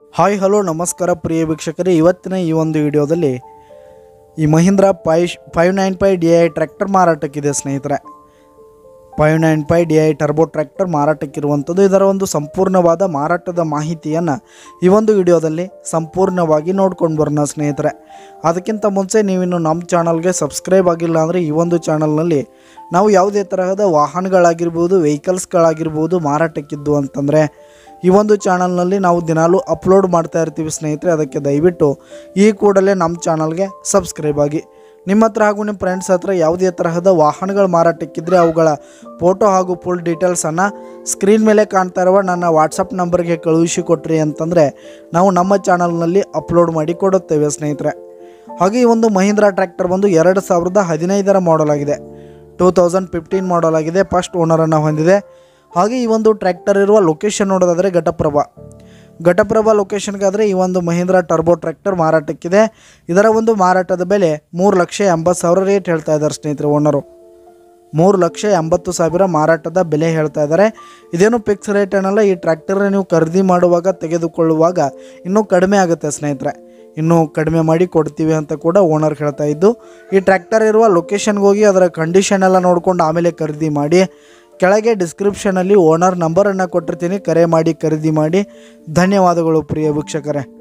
hi hello ನಮಸ್ಕಾರ ಪ್ರಿಯ ವೀಕ್ಷಕರೇ ಇವತ್ತಿನ ಈ ಒಂದು ವಿಡಿಯೋದಲ್ಲಿ ಈ ಮಹೀಂದ್ರ ಪೈ five nine five D I tractor ಮಾರಾಟಕ್ಕಿದೆ ಸ್ನೇಹಿತರೆ five nine five D I turbo tractor ಮಾರಾಟಕ್ಕಿರುವಂಥದ್ದು ಇದರ ಒಂದು ಸಂಪೂರ್ಣವಾದ ಮಾರಾಟದ ಮಾಹಿತಿಯನ್ನು ಈ ಒಂದು ವಿಡಿಯೋದಲ್ಲಿ ಸಂಪೂರ್ಣವಾಗಿ ನೋಡ್ಕೊಂಡು ಬರೋಣ ಸ್ನೇಹಿತರೆ ಅದಕ್ಕಿಂತ ಮುಂಚೆ ನೀವಿನ್ನು ನಮ್ಮ ಚಾನಲ್ಗೆ ಸಬ್ಸ್ಕ್ರೈಬ್ ಆಗಿಲ್ಲ ಅಂದರೆ ಈ ಒಂದು ಚಾನಲ್ನಲ್ಲಿ ನಾವು ಯಾವುದೇ ತರಹದ ವಾಹನಗಳಾಗಿರ್ಬೋದು ವೆಹಿಕಲ್ಸ್ಗಳಾಗಿರ್ಬೋದು ಮಾರಾಟಕ್ಕಿದ್ದು ಅಂತಂದರೆ ಈ ಒಂದು ಚಾನಲ್ನಲ್ಲಿ ನಾವು ದಿನಾಲೂ ಅಪ್ಲೋಡ್ ಮಾಡ್ತಾ ಇರ್ತೀವಿ ಸ್ನೇಹಿತರೆ ಅದಕ್ಕೆ ದಯವಿಟ್ಟು ಈ ಕೂಡಲೇ ನಮ್ಮ ಚಾನಲ್ಗೆ ಸಬ್ಸ್ಕ್ರೈಬ್ ಆಗಿ ನಿಮ್ಮ ಹತ್ರ ಹಾಗೂ ನಿಮ್ಮ ಫ್ರೆಂಡ್ಸ್ ಹತ್ರ ಯಾವುದೇ ತರಹದ ವಾಹನಗಳು ಮಾರಾಟಕ್ಕಿದ್ರೆ ಅವುಗಳ ಫೋಟೋ ಹಾಗೂ ಫುಲ್ ಡೀಟೇಲ್ಸನ್ನು ಸ್ಕ್ರೀನ್ ಮೇಲೆ ಕಾಣ್ತಾ ಇರುವ ನನ್ನ ವಾಟ್ಸಪ್ ನಂಬರ್ಗೆ ಕಳುಹಿಸಿ ಕೊಟ್ರಿ ಅಂತಂದರೆ ನಾವು ನಮ್ಮ ಚಾನಲ್ನಲ್ಲಿ ಅಪ್ಲೋಡ್ ಮಾಡಿ ಕೊಡುತ್ತೇವೆ ಸ್ನೇಹಿತರೆ ಹಾಗೆ ಈ ಒಂದು ಮಹೀಂದ್ರಾ ಟ್ರ್ಯಾಕ್ಟರ್ ಬಂದು ಎರಡು ಸಾವಿರದ ಹದಿನೈದರ ಮಾಡಲ್ ಆಗಿದೆ ಟೂ ತೌಸಂಡ್ ಫಿಫ್ಟೀನ್ ಮಾಡಲ್ ಆಗಿದೆ ಫಸ್ಟ್ ಓನರನ್ನು ಹೊಂದಿದೆ ಹಾಗೆ ಈ ಒಂದು ಟ್ರ್ಯಾಕ್ಟರ್ ಇರುವ ಲೊಕೇಶನ್ ನೋಡೋದಾದರೆ ಘಟಪ್ರಭಾ ಘಟಪ್ರಭಾ ಲೊಕೇಶನ್ಗಾದರೆ ಈ ಒಂದು ಮಹೀಂದ್ರಾ ಟರ್ಬೋ ಟ್ರ್ಯಾಕ್ಟರ್ ಮಾರಾಟಕ್ಕಿದೆ ಇದರ ಒಂದು ಮಾರಾಟದ ಬೆಲೆ ಮೂರು ಲಕ್ಷ ಎಂಬತ್ತು ಸಾವಿರ ರೇಟ್ ಹೇಳ್ತಾ ಇದ್ದಾರೆ ಸ್ನೇಹಿತರೆ ಓನರು ಮೂರು ಲಕ್ಷ ಎಂಬತ್ತು ಸಾವಿರ ಮಾರಾಟದ ಬೆಲೆ ಹೇಳ್ತಾ ಇದ್ದಾರೆ ಇದೇನು ಫಿಕ್ಸ್ ರೇಟ್ ಏನಲ್ಲ ಈ ಟ್ರ್ಯಾಕ್ಟರ್ ನೀವು ಖರೀದಿ ಮಾಡುವಾಗ ತೆಗೆದುಕೊಳ್ಳುವಾಗ ಇನ್ನೂ ಕಡಿಮೆ ಆಗುತ್ತೆ ಸ್ನೇಹಿತರೆ ಇನ್ನೂ ಕಡಿಮೆ ಮಾಡಿ ಕೊಡ್ತೀವಿ ಅಂತ ಕೂಡ ಓನರ್ ಹೇಳ್ತಾ ಇದ್ದು ಈ ಟ್ರ್ಯಾಕ್ಟರ್ ಇರುವ ಲೊಕೇಶನ್ಗೆ ಹೋಗಿ ಅದರ ಕಂಡೀಷನ್ ಎಲ್ಲ ನೋಡ್ಕೊಂಡು ಆಮೇಲೆ ಖರೀದಿ ಮಾಡಿ ಕೆಳಗೆ ಡಿಸ್ಕ್ರಿಪ್ಷನಲ್ಲಿ ಓನರ್ ನಂಬರನ್ನು ಕೊಟ್ಟಿರ್ತೀನಿ ಕರೆ ಮಾಡಿ ಖರೀದಿ ಮಾಡಿ ಧನ್ಯವಾದಗಳು ಪ್ರಿಯ ವೀಕ್ಷಕರೇ